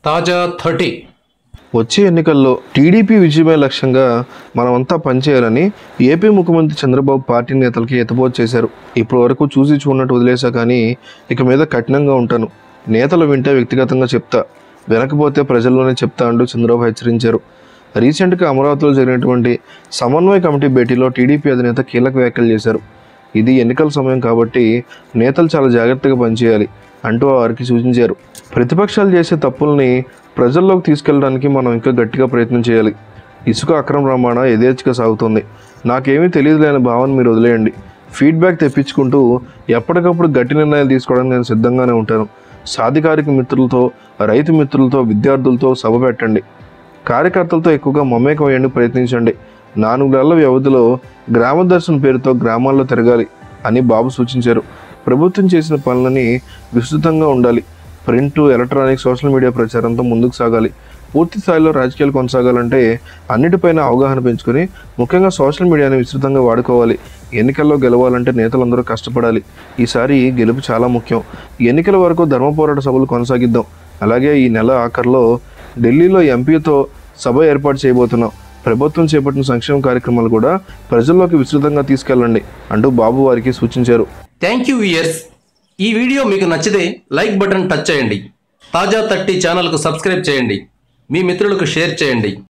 తాజా థర్టీ వచ్చే ఎన్నికల్లో టీడీపీ విజయమే లక్ష్యంగా మనమంతా పనిచేయాలని ఏపీ ముఖ్యమంత్రి చంద్రబాబు పార్టీ నేతలకి ఎత్తపోతు చేశారు ఇప్పటి వరకు చూసి చూడనట్టు వదిలేశా కానీ ఇక మీద కఠినంగా ఉంటాను నేతలు వింటే వ్యక్తిగతంగా చెప్తా వెనకపోతే ప్రజల్లోనే చెప్తా అంటూ చంద్రబాబు హెచ్చరించారు రీసెంట్గా అమరావతిలో జరిగినటువంటి సమన్వయ కమిటీ భేటీలో టీడీపీ అధినేత కీలక వ్యాఖ్యలు చేశారు ఇది ఎన్నికల సమయం కాబట్టి నేతలు చాలా జాగ్రత్తగా పనిచేయాలి అంటూ వారికి సూచించారు ప్రతిపక్షాలు చేసే తప్పుల్ని ప్రజల్లోకి తీసుకెళ్ళడానికి మనం ఇంకా గట్టిగా ప్రయత్నం చేయాలి ఇసుక అక్రమ రవాణా యథేచ్ఛగా సాగుతుంది నాకేమీ తెలియదులే అనే భావన మీరు వదిలేయండి ఫీడ్బ్యాక్ తెప్పించుకుంటూ ఎప్పటికప్పుడు గట్టి నిర్ణయాలు తీసుకోవడానికి నేను సిద్ధంగానే ఉంటాను సాధికారిక మిత్రులతో రైతు మిత్రులతో విద్యార్థులతో సభ పెట్టండి కార్యకర్తలతో ఎక్కువగా మమేకం అయ్యండి ప్రయత్నించండి నాలుగు నెలల వ్యవధిలో గ్రామ దర్శన పేరుతో గ్రామాల్లో తిరగాలి అని బాబు సూచించారు ప్రభుత్వం చేసిన పనులని విస్తృతంగా ఉండాలి ప్రింట్ ఎలక్ట్రానిక్ సోషల్ మీడియా ప్రచారంతో ముందుకు సాగాలి పూర్తి స్థాయిలో రాజకీయాలు కొనసాగాలంటే అన్నిటిపైన అవగాహన పెంచుకొని ముఖ్యంగా సోషల్ మీడియాని విస్తృతంగా వాడుకోవాలి ఎన్నికల్లో గెలవాలంటే నేతలందరూ కష్టపడాలి ఈసారి గెలుపు చాలా ముఖ్యం ఎన్నికల వరకు ధర్మ పోరాట సభలు కొనసాగిద్దాం అలాగే ఈ నెల ఆఖరిలో ఢిల్లీలో ఎంపీతో సభ ఏర్పాటు చేయబోతున్నాం ప్రభుత్వం చేపట్టిన సంక్షేమ కార్యక్రమాలు కూడా ప్రజల్లోకి విస్తృతంగా తీసుకెళ్ళండి అంటూ బాబు వారికి సూచించారు థ్యాంక్ యూ ఇయర్స్ ఈ వీడియో మీకు నచ్చితే లైక్ బటన్ టచ్ చేయండి తాజా థర్టీ ఛానల్కు సబ్స్క్రైబ్ చేయండి మీ మిత్రులకు షేర్ చేయండి